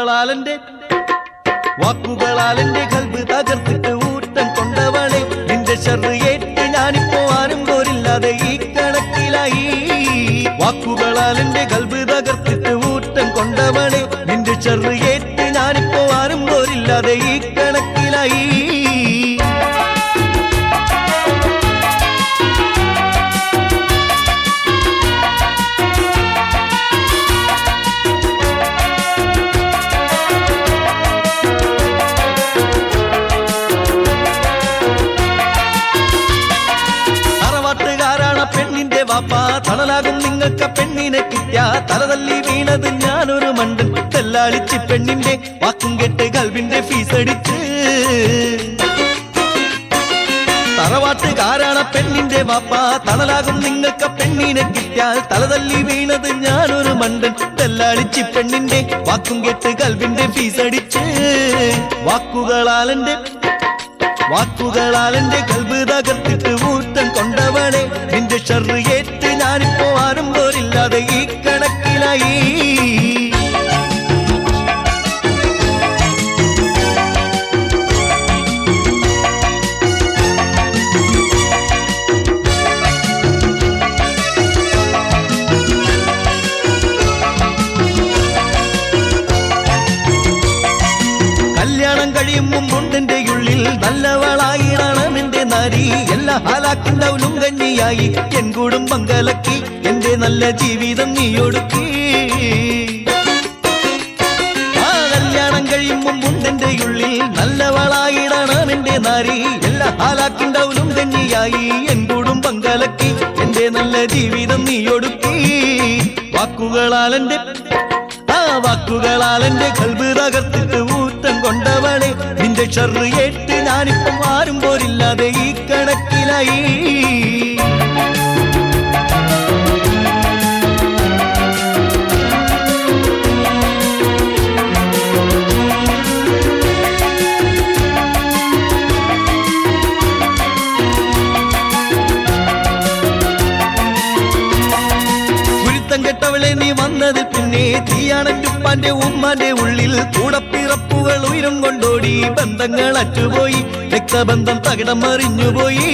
വാക്കുകളാലെന്റെ വാക്കുകളാലെന്റെ കൽബ് തകർത്തിട്ട് ഊട്ടം കൊണ്ടവളെ നിന്റെ ഷർറ് ഏറ്റ് ഞാനിപ്പോ ആരും പോരില്ലാതെ ഈ കണക്കിലായി വാക്കുകളാലെന്റെ കൽബ് തകർത്തിട്ട് ഊട്ടം കൊണ്ടവളെ നിന്റെ ഷർറ് ഏറ്റ് ഞാനിപ്പോ ആരും പോരില്ലാതെ ഈ കണക്കിലായി തറവാട്ടുകാരാണ് പെണ്ണിന്റെ വാപ്പ തണലാകും നിങ്ങൾക്ക് പെണ്ണിനെ കിട്ടിയ തലതല്ലി വീണത് ഞാനൊരു മണ്ടൻ കല്ലാളിച്ച് പെണ്ണിന്റെ വാക്കും കെട്ട് കൽവിന്റെ ഫീസ് അടിച്ച് തറവാട്ടുകാരാണ് പെണ്ണിന്റെ വാപ്പ തണലാകും നിങ്ങൾക്ക് പെണ്ണിനെ കിട്ടിയാൽ തലതല്ലി വീണത് ഞാനൊരു മണ്ടൻ തെല്ലാളിച്ച് പെണ്ണിന്റെ വാക്കും കെട്ട് കൽവിന്റെ ഫീസ് അടിച്ച് വാക്കുകളാലെന്റെ വാക്കുകളാൽ എന്റെ കൽബ് തകർത്തിട്ട് ഊട്ടം കൊണ്ടവളെ നിന്റെ ഷർറ് ഏറ്റ് ഞാനിപ്പോ ആരും പോരില്ലാതെ ഈ കണക്കിലായി കല്യാണം കഴിയും മുമ്പുണ്ടെന്റെ ഉള്ളിൽ നല്ലവളായിടാണ് എന്റെ നാരി എല്ലാ ഹാലാക്കുണ്ടാവും കഞ്ഞിയായി എൻ കുടുംബം കലക്കി എന്റെ നല്ല ജീവിതം നീ ഒടുക്കി ആ കല്യാണം കഴിയും മുമ്പുണ്ടെന്റെ ഉള്ളിൽ നല്ലവളായിടാണ് എന്റെ നാരി എല്ലാ ഹാലാക്കുണ്ടാവും കഞ്ഞിയായി എൻ കുടുംബം കലക്കി എന്റെ നല്ല ജീവിതം നീ ഒടുക്കി വാക്കുകളാൽ എന്റെ ആ വാക്കുകളാൽ എന്റെ കൽബ് തകർത്തിട്ട് ഊറ്റം കൊണ്ടവളെ നിന്റെ ഷർറ് ഏറ്റ് ഞാനിപ്പം ആരും പോരില്ലാതെ ഈ കണക്കിലായി കുരുത്തം കെട്ടവളെ നീ വന്നത് പിന്നെ തീയാണറ്റുപ്പാന്റെ ഉമ്മാന്റെ ഉള്ളിൽ കൂടപ്പിറപ്പുകൾ ഉയരം കൊണ്ടോടി ബന്ധങ്ങൾ അറ്റുപോയി രക്തബന്ധം തകിടം മറിഞ്ഞുപോയി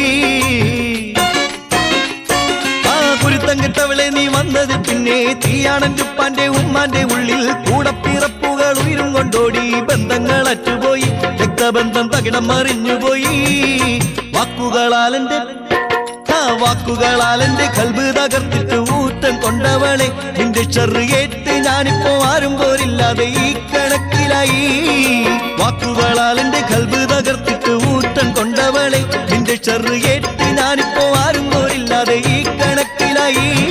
ആ കുരുത്തം കെട്ടവളെ നീ വന്നത് പിന്നെ തീയാണറ്റുപ്പാന്റെ ഉമ്മാന്റെ ഉള്ളിൽ കൂടപ്പിറപ്പുകൾ ഉയരം കൊണ്ടോടി ബന്ധങ്ങൾ അറ്റുപോയി രക്തബന്ധം തകിടം മറിഞ്ഞുപോയി വാക്കുകളാലെന്റെ ആ വാക്കുകളാൽ എന്റെ കൽബ് തകർത്തിട്ട് ഊറ്റം കൊണ്ടവളെ നിന്റെ ഷർറ് ഏറ്റ് ഞാനിപ്പോ ആരും പോരില്ലാതെ ഈ കണക്കിലായി വാക്കുകളാൽ എന്റെ കൽബ് തകർത്തിട്ട് ഊറ്റം കൊണ്ടവളെ നിന്റെ ഷർറ് ഏറ്റ് ഞാനിപ്പോ ആരും പോരില്ലാതെ ഈ കണക്കിലായി